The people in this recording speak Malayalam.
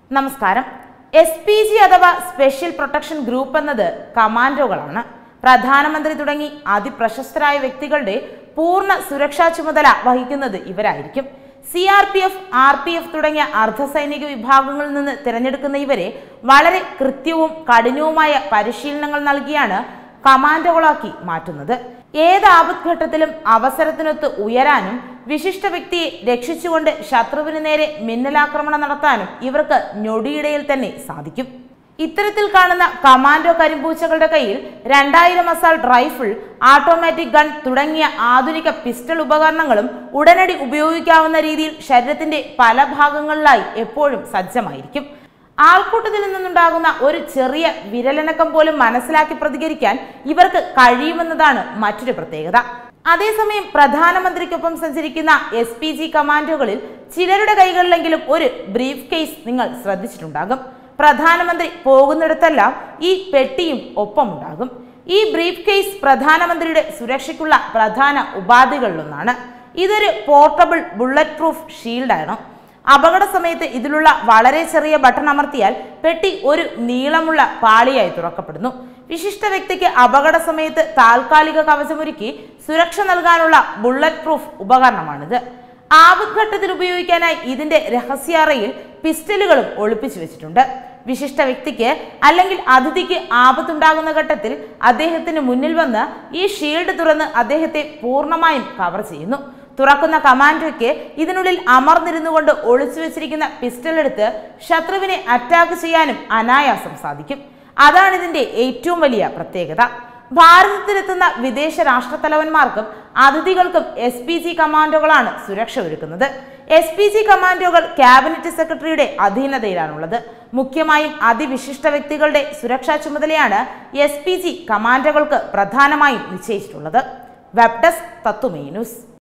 നമസ്കാരം എസ് പി ജി അഥവാ സ്പെഷ്യൽ പ്രൊട്ടക്ഷൻ ഗ്രൂപ്പ് എന്നത് കമാൻഡോകളാണ് പ്രധാനമന്ത്രി തുടങ്ങി അതിപ്രശസ്തരായ വ്യക്തികളുടെ പൂർണ്ണ സുരക്ഷാ ചുമതല വഹിക്കുന്നത് ഇവരായിരിക്കും C R P F R P F തുടങ്ങിയ അർദ്ധസൈനിക വിഭാഗങ്ങളിൽ നിന്ന് തിരഞ്ഞെടുക്കുന്ന ഇവരെ വളരെ കൃത്യവും കഠിനവുമായ പരിശീലനങ്ങൾ നൽകിയാണ് കമാൻഡോകളാക്കി മാറ്റുന്നത് ഏത് ആപത്ഘട്ടത്തിലും അവസരത്തിനൊത്ത് ഉയരാനും വിശിഷ്ട വ്യക്തിയെ രക്ഷിച്ചുകൊണ്ട് ശത്രുവിന് നേരെ മിന്നലാക്രമണം നടത്താനും ഇവർക്ക് ഞൊടിയിടയിൽ തന്നെ സാധിക്കും ഇത്തരത്തിൽ കാണുന്ന കമാൻഡോ കരിമ്പൂച്ചകളുടെ കയ്യിൽ രണ്ടായിരം അസാൾട്ട് റൈഫിൾ ഓട്ടോമാറ്റിക് ഗൺ തുടങ്ങിയ ആധുനിക പിസ്റ്റൾ ഉപകരണങ്ങളും ഉടനടി ഉപയോഗിക്കാവുന്ന രീതിയിൽ ശരീരത്തിന്റെ പല ഭാഗങ്ങളിലായി എപ്പോഴും സജ്ജമായിരിക്കും ആൾക്കൂട്ടത്തിൽ നിന്നുണ്ടാകുന്ന ഒരു ചെറിയ വിരലനക്കം പോലും മനസ്സിലാക്കി പ്രതികരിക്കാൻ ഇവർക്ക് കഴിയുമെന്നതാണ് മറ്റൊരു പ്രത്യേകത അതേസമയം പ്രധാനമന്ത്രിക്കൊപ്പം സഞ്ചരിക്കുന്ന എസ് പി ജി കമാൻഡോകളിൽ ചിലരുടെ കൈകളിലെങ്കിലും ഒരു ബ്രീഫ് കേസ് നിങ്ങൾ ശ്രദ്ധിച്ചിട്ടുണ്ടാകും പ്രധാനമന്ത്രി പോകുന്നിടത്തെല്ലാം ഈ പെട്ടിയും ഒപ്പമുണ്ടാകും ഈ ബ്രീഫ് കേസ് പ്രധാനമന്ത്രിയുടെ സുരക്ഷയ്ക്കുള്ള പ്രധാന ഉപാധികളിലൊന്നാണ് ഇതൊരു പോർട്ടബിൾ ബുള്ളറ്റ് പ്രൂഫ് ഷീൽഡാണ് അപകട സമയത്ത് ഇതിലുള്ള വളരെ ചെറിയ ബട്ടൺ അമർത്തിയാൽ പെട്ടി ഒരു നീളമുള്ള പാളിയായി തുറക്കപ്പെടുന്നു വിശിഷ്ട വ്യക്തിക്ക് അപകട സമയത്ത് താൽക്കാലിക കവചമൊരുക്കി സുരക്ഷ നൽകാനുള്ള ബുള്ളറ്റ് പ്രൂഫ് ഉപകരണമാണിത് ആപത്ഘട്ടത്തിൽ ഉപയോഗിക്കാനായി ഇതിന്റെ രഹസ്യാറയിൽ പിസ്റ്റലുകളും ഒളിപ്പിച്ചു വെച്ചിട്ടുണ്ട് വിശിഷ്ട വ്യക്തിക്ക് അല്ലെങ്കിൽ അതിഥിക്ക് ആപത്തുണ്ടാകുന്ന ഘട്ടത്തിൽ അദ്ദേഹത്തിന് മുന്നിൽ വന്ന് ഈ ഷീൽഡ് തുറന്ന് അദ്ദേഹത്തെ പൂർണ്ണമായും കവർ ചെയ്യുന്നു തുറക്കുന്ന കമാൻഡോയ്ക്ക് ഇതിനുള്ളിൽ അമർന്നിരുന്നു കൊണ്ട് ഒളിച്ചു വെച്ചിരിക്കുന്ന പിസ്റ്റൾ എടുത്ത് ശത്രുവിനെ അറ്റാക്ക് ചെയ്യാനും അനായാസം സാധിക്കും അതാണ് ഇതിന്റെ ഏറ്റവും വലിയ പ്രത്യേകത ഭാരതത്തിലെത്തുന്ന വിദേശ രാഷ്ട്രത്തലവന്മാർക്കും അതിഥികൾക്കും എസ് പി ജി കമാൻഡോകളാണ് സുരക്ഷ ഒരുക്കുന്നത് എസ് പി ജി കമാൻഡോകൾ ക്യാബിനറ്റ് സെക്രട്ടറിയുടെ അധീനതയിലാണുള്ളത് മുഖ്യമായും അതിവിശിഷ്ട വ്യക്തികളുടെ സുരക്ഷാ ചുമതലയാണ് എസ് പി ജി കമാൻഡോകൾക്ക് പ്രധാനമായും നിശ്ചയിച്ചിട്ടുള്ളത് വെബ് ഡെസ്ക് തത്തുമേ ന്യൂസ്